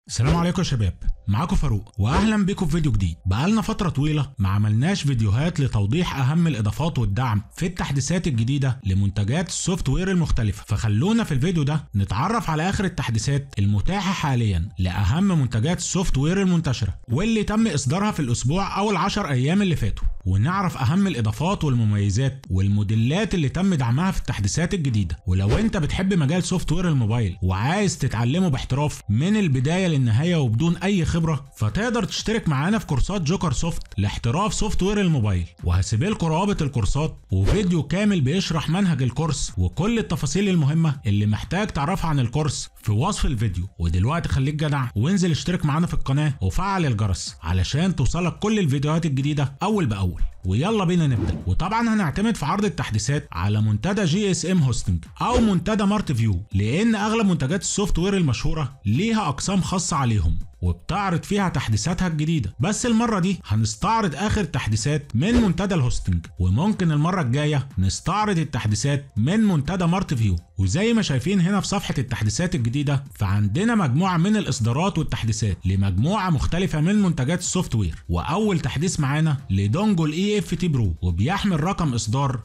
السلام عليكم يا شباب معاكم فاروق واهلا بيكم في فيديو جديد بقالنا فتره طويله ما عملناش فيديوهات لتوضيح اهم الاضافات والدعم في التحديثات الجديده لمنتجات السوفت وير المختلفه فخلونا في الفيديو ده نتعرف على اخر التحديثات المتاحه حاليا لاهم منتجات السوفت وير المنتشره واللي تم اصدارها في الاسبوع او العشر ايام اللي فاتوا ونعرف اهم الاضافات والمميزات والموديلات اللي تم دعمها في التحديثات الجديده ولو انت بتحب مجال سوفت وير الموبايل وعايز تتعلمه باحتراف من البدايه للنهايه وبدون اي خبره فتقدر تشترك معانا في كورسات جوكر سوفت لاحتراف سوفت وير الموبايل وهسيب لكم روابط الكورسات وفيديو كامل بيشرح منهج الكورس وكل التفاصيل المهمه اللي محتاج تعرفها عن الكورس في وصف الفيديو ودلوقتي خليك جدع وانزل اشترك معانا في القناه وفعل الجرس علشان توصلك كل الفيديوهات الجديده اول باول ويلا بينا نبدا وطبعا هنعتمد في عرض التحديثات على منتدى جي اس ام هوستنج او منتدى مارت فيو لان اغلب منتجات السوفت وير المشهوره ليها اقسام خاصه عليهم وبتعرض فيها تحديثاتها الجديدة بس المرة دي هنستعرض آخر تحديثات من منتدى الهوستنج وممكن المرة الجاية نستعرض التحديثات من منتدى مارت فيو وزي ما شايفين هنا في صفحة التحديثات الجديدة فعندنا مجموعة من الإصدارات والتحديثات لمجموعة مختلفة من منتجات السوفت وير وأول تحديث معانا لدونجل اي اف تي برو وبيحمل رقم إصدار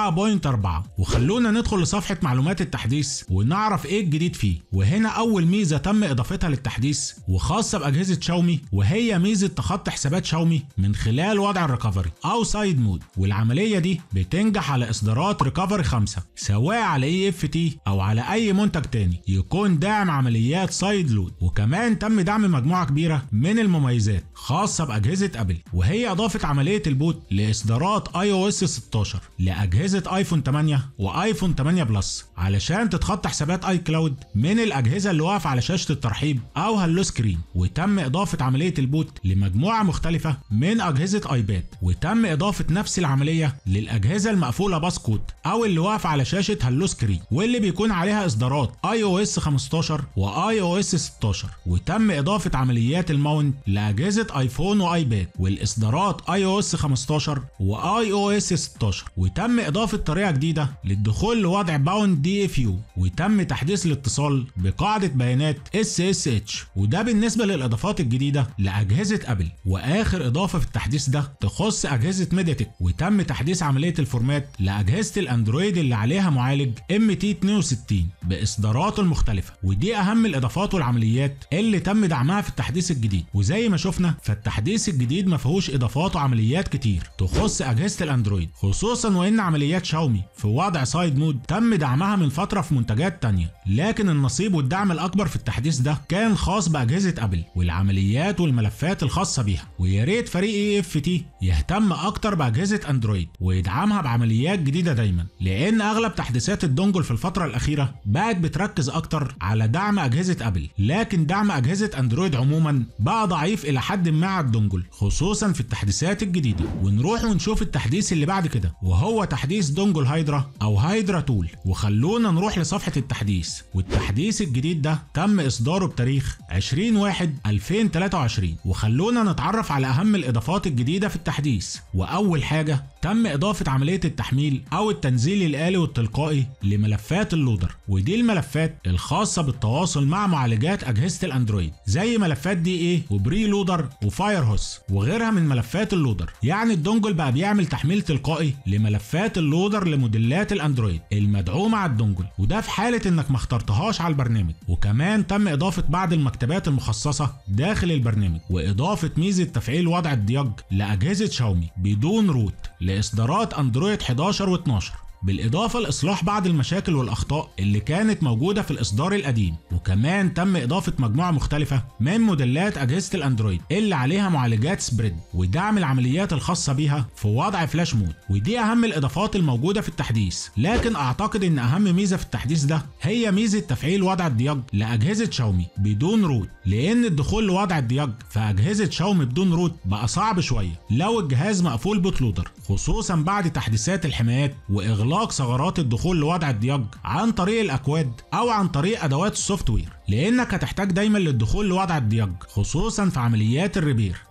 4.4 وخلونا ندخل لصفحة معلومات التحديث ونعرف ايه الجديد فيه وهنا أول ميزة تم إضافتها للتحديث وخاصة بأجهزة شاومي وهي ميزة تخطي حسابات شاومي من خلال وضع الريكفري أو سايد مود والعملية دي بتنجح على إصدارات ريكفري 5 سواء على اي اف تي او على اي منتج تاني يكون داعم عمليات سايد لود وكمان تم دعم مجموعه كبيره من المميزات خاصه باجهزه ابل وهي اضافه عمليه البوت لاصدارات اي او اس 16 لاجهزه ايفون 8 وايفون 8 بلس علشان تتخطى حسابات اي كلاود من الاجهزه اللي واقفه على شاشه الترحيب او هلو سكرين وتم اضافه عمليه البوت لمجموعه مختلفه من اجهزه ايباد وتم اضافه نفس العمليه للاجهزه المقفوله باسكود او اللي واقفه على شاشه هلو سكرين واللي بيكون عليها اصدارات اي او اس 15 واي او اس 16 وتم اضافه عمليات الماونت لاجهزه ايفون وايباد والاصدارات اي او اس 15 واي او اس 16 وتم اضافه طريقه جديده للدخول لوضع باوند دي اف يو وتم تحديث الاتصال بقاعده بيانات اس اس اتش وده بالنسبه للاضافات الجديده لاجهزه ابل واخر اضافه في التحديث ده تخص اجهزه ميدياتك وتم تحديث عمليه الفورمات لاجهزه الاندرويد اللي عليها معالج ام تي 62 باصداراته المختلفه ودي اهم الاضافات والعمليات اللي تم دعمها في التحديث الجديد وزي ما شفنا فالتحديث الجديد ما فيهوش اضافات وعمليات كتير تخص اجهزه الاندرويد خصوصا وان عمليات شاومي في وضع سايد مود تم دعمها من فتره في منتجات تانية لكن النصيب والدعم الاكبر في التحديث ده كان خاص باجهزه ابل والعمليات والملفات الخاصه بيها ويا ريت فريق اي اف تي يهتم اكتر باجهزه اندرويد ويدعمها بعمليات جديده دايما لان اغلب تحديثات الدونجل في الفترة الأخيرة بقت بتركز أكتر على دعم أجهزة أبل، لكن دعم أجهزة أندرويد عموما بقى ضعيف إلى حد ما على الدونجل، خصوصا في التحديثات الجديدة، ونروح ونشوف التحديث اللي بعد كده، وهو تحديث دونجل هايدرا أو هايدرا تول، وخلونا نروح لصفحة التحديث، والتحديث الجديد ده تم إصداره بتاريخ 20 1 2023 وخلونا نتعرف على أهم الإضافات الجديدة في التحديث، وأول حاجة تم إضافة عملية التحميل أو التنزيل الآلي والتلقائي لملفات اللودر ودي الملفات الخاصة بالتواصل مع معالجات أجهزة الأندرويد زي ملفات دي اي وبري لودر وفاير هوس وغيرها من ملفات اللودر يعني الدونجل بقى بيعمل تحميل تلقائي لملفات اللودر لموديلات الأندرويد المدعومة على الدونجل وده في حالة إنك ما اخترتهاش على البرنامج وكمان تم إضافة بعض المكتبات المخصصة داخل البرنامج وإضافة ميزة تفعيل وضع الدياج لأجهزة شاومي بدون روت لإصدارات أندرويد 11 و12 بالإضافة لإصلاح بعض المشاكل والأخطاء اللي كانت موجودة في الإصدار القديم وكمان تم إضافة مجموعة مختلفة من موديلات أجهزة الأندرويد اللي عليها معالجات سبريد ودعم العمليات الخاصة بيها في وضع فلاش مود ودي أهم الإضافات الموجودة في التحديث لكن أعتقد إن أهم ميزة في التحديث ده هي ميزة تفعيل وضع الدياج لأجهزة شاومي بدون روت لأن الدخول لوضع الدياج في أجهزة شاومي بدون روت بقى صعب شوية لو الجهاز مقفول بوتلودر خصوصا بعد تحديثات الحمايات وإغلاق إغلاق ثغرات الدخول لوضع الدياج عن طريق الأكواد أو عن طريق أدوات السوفت وير لانك هتحتاج دايما للدخول لوضع الدياج خصوصا في عمليات الريبير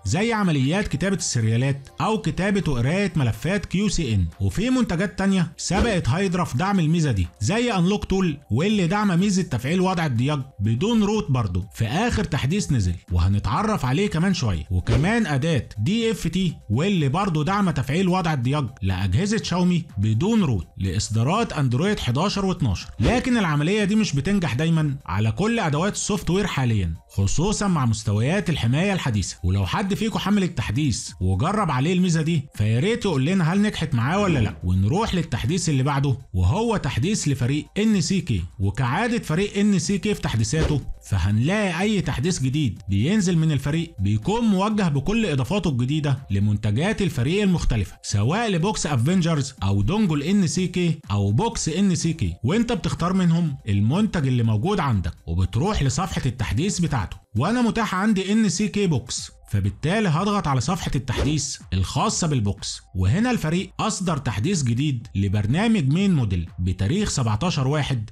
زي عمليات كتابة السيريالات أو كتابة وقراية ملفات كيو سي ان وفي منتجات تانية سبقت هايدرا في دعم الميزة دي زي انلوك تول واللي دعم ميزة تفعيل وضع الدياج بدون روت برضه في آخر تحديث نزل وهنتعرف عليه كمان شوية وكمان أداة دي اف تي واللي برضه دعم تفعيل وضع الدياج لأجهزة شاومي بدون روت لإصدارات أندرويد 11 و12 لكن العملية دي مش بتنجح دايما على كل أدوات السوفت وير حاليا خصوصا مع مستويات الحمايه الحديثه ولو حد فيكم حمل التحديث وجرب عليه الميزه دي فيا ريت يقول لنا هل نجحت معاه ولا لا ونروح للتحديث اللي بعده وهو تحديث لفريق ان سي كي وكعاده فريق ان سي كي في تحديثاته فهنلاقي اي تحديث جديد بينزل من الفريق بيكون موجه بكل اضافاته الجديده لمنتجات الفريق المختلفه سواء لبوكس افنجرز او دونجل ان سي كي او بوكس ان سي كي وانت بتختار منهم المنتج اللي موجود عندك وبتروح لصفحه التحديث بتاعته وانا متاح عندي ان سي كي بوكس فبالتالي هضغط على صفحة التحديث الخاصة بالبوكس وهنا الفريق أصدر تحديث جديد لبرنامج مين موديل بتاريخ 17 واحد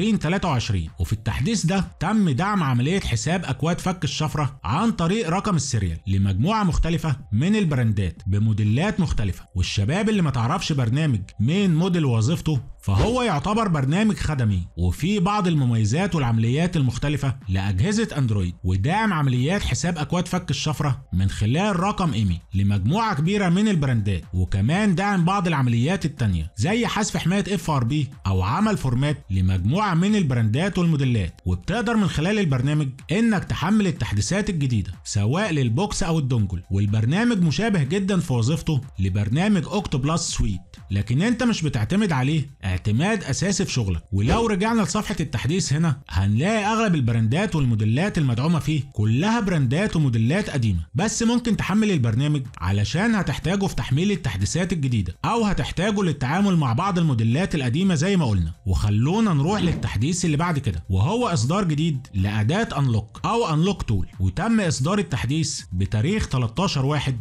2023 وفي التحديث ده تم دعم عملية حساب أكواد فك الشفرة عن طريق رقم السيريال لمجموعة مختلفة من البراندات بموديلات مختلفة والشباب اللي ما تعرفش برنامج مين موديل وظيفته فهو يعتبر برنامج خدمي وفيه بعض المميزات والعمليات المختلفة لأجهزة أندرويد وداعم عمليات حساب أكواد فك الشفرة من خلال رقم إيمي لمجموعة كبيرة من البراندات وكمان داعم بعض العمليات التانية زي حذف حماية اف ار بي أو عمل فورمات لمجموعة من البراندات والموديلات وبتقدر من خلال البرنامج إنك تحمل التحديثات الجديدة سواء للبوكس أو الدونجل والبرنامج مشابه جدا في وظيفته لبرنامج اوكتو بلس سويت لكن انت مش بتعتمد عليه اعتماد اساسي في شغلك ولو رجعنا لصفحه التحديث هنا هنلاقي اغلب البراندات والموديلات المدعومه فيه كلها براندات وموديلات قديمه بس ممكن تحمل البرنامج علشان هتحتاجه في تحميل التحديثات الجديده او هتحتاجه للتعامل مع بعض الموديلات القديمه زي ما قلنا وخلونا نروح للتحديث اللي بعد كده وهو اصدار جديد لاداه انلوك او انلوك تول وتم اصدار التحديث بتاريخ 13 1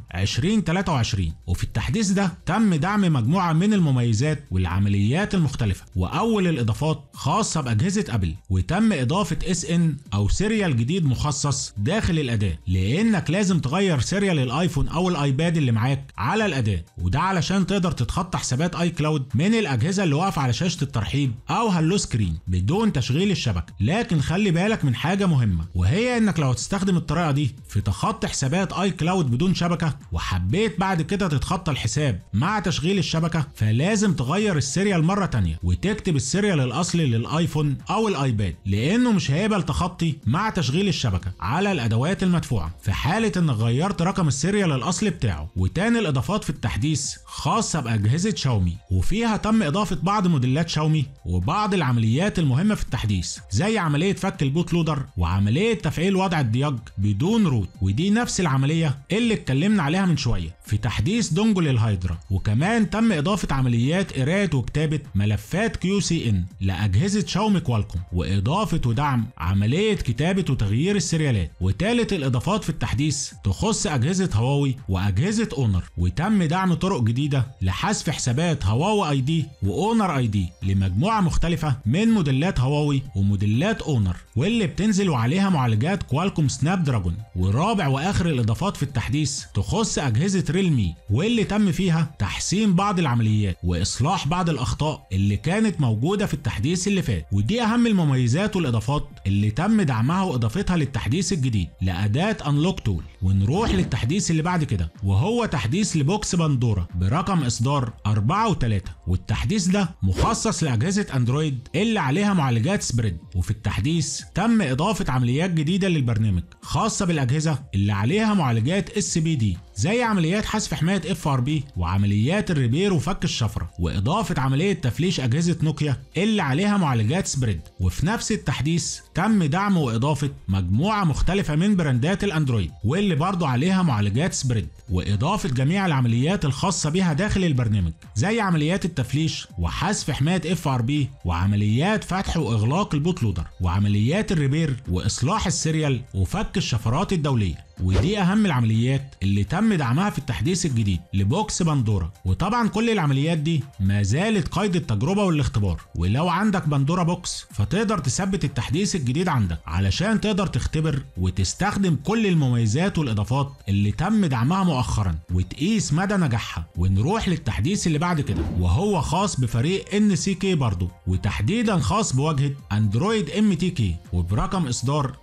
2023 وفي التحديث ده تم دعم مجموعه من المميزات والعمليات المختلفة وأول الإضافات خاصة بأجهزة أبل وتم إضافة اس ان أو سيريال جديد مخصص داخل الأداة لأنك لازم تغير سيريال الآيفون أو الآيباد اللي معاك على الأداة وده علشان تقدر تتخطى حسابات اي كلاود من الأجهزة اللي واقفة على شاشة الترحيب أو هلو سكرين بدون تشغيل الشبكة لكن خلي بالك من حاجة مهمة وهي إنك لو هتستخدم الطريقة دي في تخطي حسابات اي كلاود بدون شبكة وحبيت بعد كده تتخطى الحساب مع تشغيل الشبكة فلازم تغير السيريال مرة تانية وتكتب السيريال الأصلي للآيفون أو الآيباد لأنه مش هيقبل تخطي مع تشغيل الشبكة على الأدوات المدفوعة في حالة إنك غيرت رقم السيريال الأصلي بتاعه وتاني الإضافات في التحديث خاصة بأجهزة شاومي وفيها تم إضافة بعض موديلات شاومي وبعض العمليات المهمة في التحديث زي عملية فك البوت لودر وعملية تفعيل وضع الدياج بدون روت ودي نفس العملية اللي اتكلمنا عليها من شوية في تحديث دونجل الهايدرا وكمان تم إضافة عمليات قراءة وكتابة ملفات كيو سي ان لأجهزة شاومي كوالكوم وإضافة ودعم عملية كتابة وتغيير السيريالات وتالت الإضافات في التحديث تخص أجهزة هواوي وأجهزة أونر وتم دعم طرق جديدة لحذف حسابات هواوي اي دي وأونر اي دي لمجموعة مختلفة من موديلات هواوي وموديلات أونر واللي بتنزل وعليها معالجات كوالكوم سناب دراجون ورابع وآخر الإضافات في التحديث تخص أجهزة ريلمي واللي تم فيها تحسين بعض العمليات وإصلاح بعض الأخطاء اللي كانت موجودة في التحديث اللي فات ودي أهم المميزات والإضافات اللي تم دعمها وإضافتها للتحديث الجديد لأداة أنلوك تول ونروح للتحديث اللي بعد كده وهو تحديث لبوكس بندورا برقم إصدار 4 و3 والتحديث ده مخصص لأجهزة أندرويد اللي عليها معالجات سبريد وفي التحديث تم إضافة عمليات جديدة للبرنامج خاصة بالأجهزة اللي عليها معالجات اس بي دي زي عمليات حذف حماية اف ار بي وعمليات الريبير وفك الشفرة وإضافة عملية تفليش أجهزة نوكيا اللي عليها معالجات سبريد وفي نفس التحديث تم دعم وإضافة مجموعة مختلفة من براندات الأندرويد واللي برضو عليها معالجات سبريد وإضافة جميع العمليات الخاصة بها داخل البرنامج زي عمليات التفليش وحذف حماية اف ار بي وعمليات فتح وإغلاق البوت لودر وعمليات الريبير وإصلاح السيريال وفك الشفرات الدولية ودي اهم العمليات اللي تم دعمها في التحديث الجديد لبوكس بندورا وطبعا كل العمليات دي ما زالت قيد التجربه والاختبار ولو عندك بندورا بوكس فتقدر تثبت التحديث الجديد عندك علشان تقدر تختبر وتستخدم كل المميزات والاضافات اللي تم دعمها مؤخرا وتقيس مدى نجاحها ونروح للتحديث اللي بعد كده وهو خاص بفريق ان سي كي برضه وتحديدا خاص بواجهه اندرويد ام تي كي وبرقم اصدار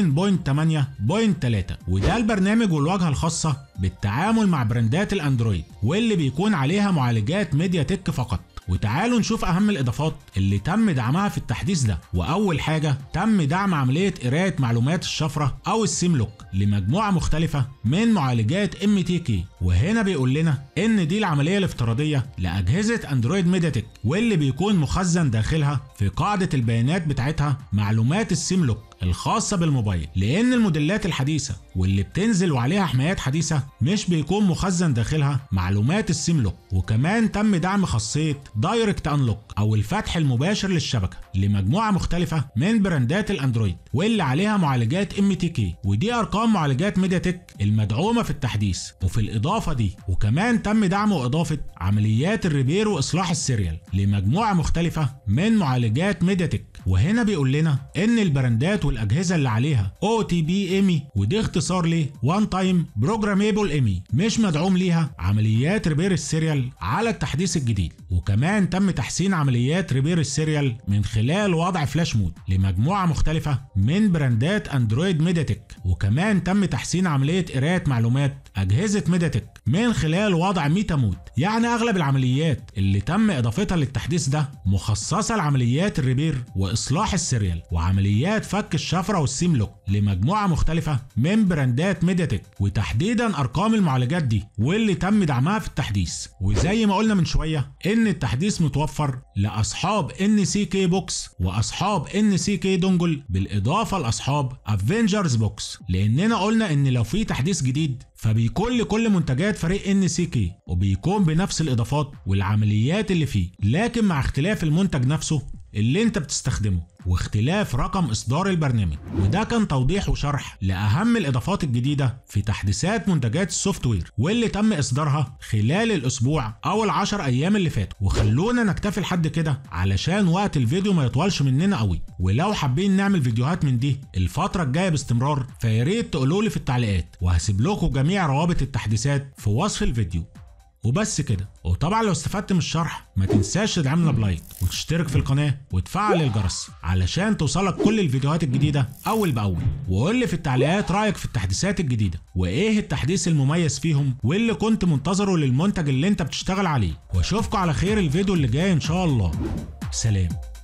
2.8.3 وده البرنامج والواجهه الخاصه بالتعامل مع براندات الاندرويد واللي بيكون عليها معالجات ميديا تك فقط وتعالوا نشوف اهم الاضافات اللي تم دعمها في التحديث ده واول حاجه تم دعم عمليه قرايه معلومات الشفره او السيم لوك لمجموعه مختلفه من معالجات ام تي كي وهنا بيقول لنا ان دي العمليه الافتراضيه لاجهزه اندرويد ميدياتك واللي بيكون مخزن داخلها في قاعده البيانات بتاعتها معلومات السيم لوك الخاصة بالموبايل لأن الموديلات الحديثة واللي بتنزل وعليها حمايات حديثة مش بيكون مخزن داخلها معلومات السيم لوك وكمان تم دعم خاصية دايركت انلوك أو الفتح المباشر للشبكة لمجموعة مختلفة من براندات الأندرويد واللي عليها معالجات ام تي كي ودي أرقام معالجات ميديا تك المدعومة في التحديث وفي الإضافة دي وكمان تم دعم وإضافة عمليات الريبير وإصلاح السيريال لمجموعة مختلفة من معالجات ميديا تك وهنا بيقول لنا ان البراندات والاجهزه اللي عليها او تي بي ايمي ودي اختصار ل وان تايم بروجراميبل ايمي مش مدعوم ليها عمليات ريبير السيريال على التحديث الجديد وكمان تم تحسين عمليات ريبير السيريال من خلال وضع فلاش مود لمجموعه مختلفه من براندات اندرويد ميدياتك وكمان تم تحسين عمليه قرايه معلومات اجهزه ميدياتك من خلال وضع ميتا مود يعني اغلب العمليات اللي تم اضافتها للتحديث ده مخصصه لعمليات الريبير واصلاح السيريال وعمليات فك الشفره والسيم لوك لمجموعه مختلفه من براندات ميدياتك وتحديدا ارقام المعالجات دي واللي تم دعمها في التحديث وزي ما قلنا من شويه ان التحديث متوفر لاصحاب ان سي كي بوكس واصحاب ان سي كي دونجل بالاضافه لاصحاب افنجرز بوكس لاننا قلنا ان لو في تحديث جديد فبيكون لكل منتجات فريق ان سي كي وبيكون بنفس الاضافات والعمليات اللي فيه لكن مع اختلاف المنتج نفسه اللي انت بتستخدمه واختلاف رقم اصدار البرنامج وده كان توضيح وشرح لاهم الاضافات الجديده في تحديثات منتجات السوفت وير واللي تم اصدارها خلال الاسبوع او العشر ايام اللي فاتوا وخلونا نكتفي لحد كده علشان وقت الفيديو ما يطولش مننا قوي ولو حابين نعمل فيديوهات من دي الفتره الجايه باستمرار فياريت تقولوا لي في التعليقات وهسيب لكم جميع روابط التحديثات في وصف الفيديو وبس كده وطبعا لو استفدت من الشرح ما تنساش تدعمنا بلايك وتشترك في القناه وتفعل الجرس علشان توصلك كل الفيديوهات الجديده اول باول وقول لي في التعليقات رايك في التحديثات الجديده وايه التحديث المميز فيهم واللي كنت منتظره للمنتج اللي انت بتشتغل عليه واشوفكم على خير الفيديو اللي جاي ان شاء الله سلام